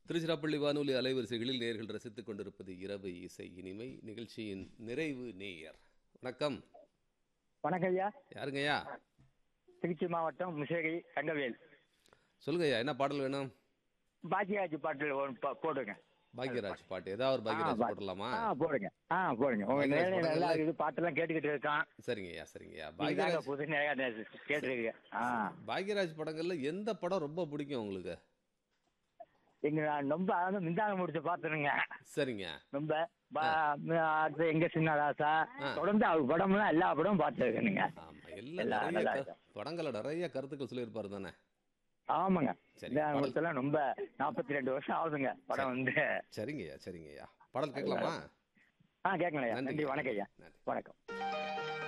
திருச்சிராப்பள்ளி வானொலி அலைவரிசைகளில் நேர்கள் ரசித்துக் கொண்டிருப்பது இரவு இசை இனிமை நிகழ்ச்சியின் நிறைவு நேயர் வணக்கம் வணக்கம் ஐயா யாருங்கய்யா திருச்சி மாவட்டம் முசேகை தங்கவேல் சொல்லுங்கய்யா என்ன பாடல் வேணும் பாக்கியராஜ் பாட்டில் ஒன்று போ- போடுங்க பாக்யராஜ் பாட்டு ஏதாவது ஒரு பாக்யராஜ் ஆ, பா- போடலாமா ஆ போடுங்க ஆ போடுங்க உங்க பாக்கியராஜ் நேரம் படங்கள்ல- நல்லா இருக்குது பாட்டெல்லாம் கேட்டுக்கிட்டு இருக்கான் சரிங்கய்யா சரிங்கய்யா இதாங்க பாக்யராஜ் புது நிறைய கேட்டுருக்கீங்க ஆ பாக்யராஜ் படங்கள்ல எந்த படம் ரொம்ப பிடிக்கும் உங்களுக்கு எங்க நான் ரொம்ப அதாவது மின்தாங்க முடிச்சு பார்த்துருங்க சரிங்க ரொம்ப பா- அடுத்து எங்க சின்ன ராசா ஆ. தொடர்ந்து அவர் படம்லாம் எல்லா படமும் பார்த்துருக்கேனுங்க ஆமா எல்லாம் எல்லாம் நிறைய நல்லா க- இருக்கும். படங்கள்ல நிறைய கருத்துக்கள் சொல்லியிருப்பாரு தானே ஆமாங்க சரி, இந்த பாடல். முடிச்செல்லாம் ரொம்ப நாற்பத்தி ரெண்டு வருஷம் ஆகுதுங்க படம் வந்து சரிங்கய்யா சரிங்கய்யா பாடல் கேட்கலாமா ஆ கேட்கலையா நன்றி. நன்றி வணக்கம் ஐயா நன்றி. வணக்கம்